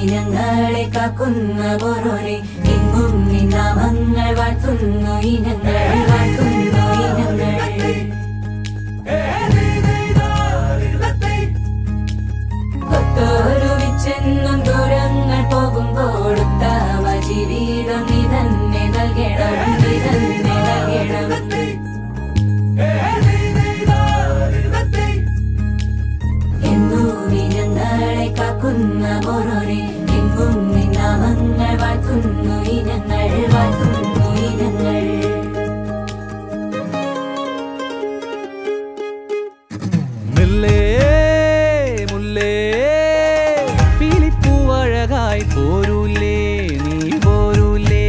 ഞങ്ങളെ കാക്കുന്ന ഓരോരെ എങ്ങും നിന്നാമങ്ങൾ വാഴ്ത്തുന്നു ഇനങ്ങൾ വാഴ്ത്തുന്നു ഇനങ്ങൾ തൊട്ടോരുവിച്ചെന്നും ദൂരങ്ങൾ പോകുമ്പോൾ ഉത്തമ ജീവിതം നീ തന്നെ നൽകണം നീ തന്നെ നൽകണം എന്നു നീ ഞങ്ങളെ കാക്കുന്ന ഓരോരെ എങ്ങും നിന്നാമങ്ങൾ വാഴ്ത്തുന്നു ഇനങ്ങൾ വാഴ്ത്തുന്നു ഇനങ്ങൾ മെല്ലെ മുല്ലേ പീലിപ്പൂവഴകായി പോരൂലേ നീ പോരൂലേ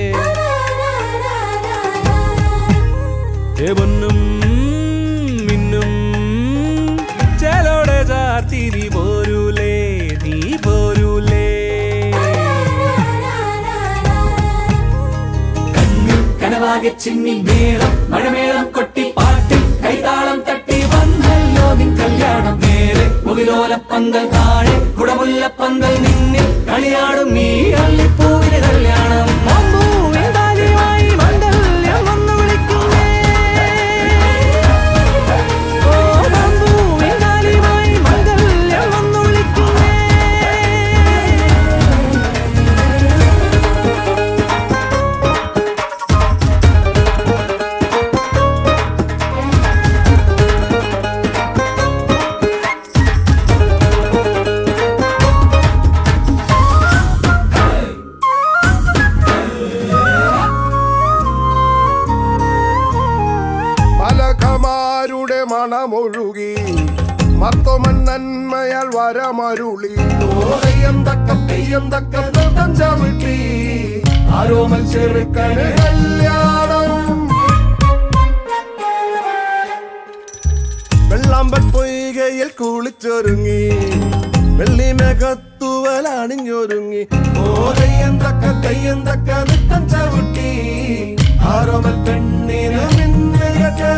ഏ പൊന്നും മിന്നും ചേലോടെ ചാർത്തി നീ പോരൂലേ നീ പോരൂലേ കനവാകെ ചിന്നി മേളം മഴമേളം കൊട്ടി പാട്ടി കൈതാളം തട്ടി വന്നല്ലോ നിൻ കല്യാണം നേരെ മുകിലോല പന്തൽ താഴെ കുടമുല്ല പന്തൽ നിന്നിൽ കളിയാടും നീ അള്ളിപ്പൂവിന് കല്യാണം അമ്പൂവിൻ താലിയുമായി മംഗല്യം വന്നു വിളിക്കുന്നേ. ഓ, അമ്പൂവിൻ താലിയുമായി മംഗല്യം വന്നു വിളിക്കുന്നേ. പലകമാരുടെ മണമൊഴുകി മർത്തോമൻ നന്മയാൽ വരമരുളി ഓഹയ്യം തക്ക തെയ്യം തക്ക നൃത്തം ചവിട്ടി ആരോമൽ ചെറുക്കന് കല്യാണം വെള്ളാമ്പൽ പൊയ്കയിൽ കുളിച്ചൊരുങ്ങി വെള്ളിമകത്തുവൽ അണിഞ്ഞൊരുങ്ങി ഓഹയ്യം തക്ക തെയ്യം തക്ക നൃത്തം ചവിട്ടി ആരോമൽ പെണ്ണിന് മിന്നുകെട്ട്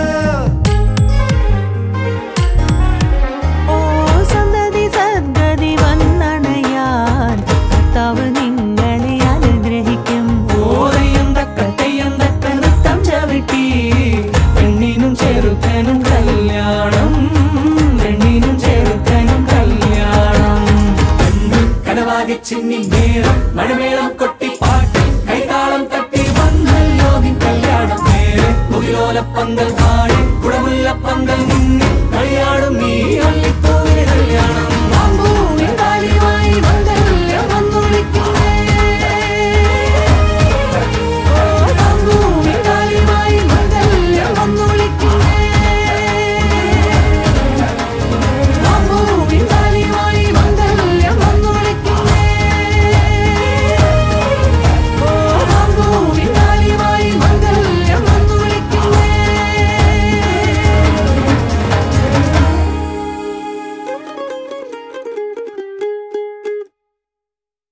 ഓ സന്തതി സദ്ഗതി വന്നണയാൻ കർത്താവ് നിങ്ങളെ അനുഗ്രഹിക്കും ഓരയും തക്ക തെയ്യം തക്ക നൃത്തം ചവിട്ടി പെണ്ണിനും ചെറുക്കനും കല്യാണം പെണ്ണിനും ചെറുക്കനും കല്യാണം പെണ്ണ് കനവാകെ ചിന്നി മേളം മഴമേളം കൊട്ടി പാട്ടി കൈതാളം തട്ടി വന്നല്ലോ നിൻ കല്യാണം നേരെ മുകിലോല പന്തൽ താഴെ കുടമുല്ല പന്തൽ നിന്നിൽ കളിയാടും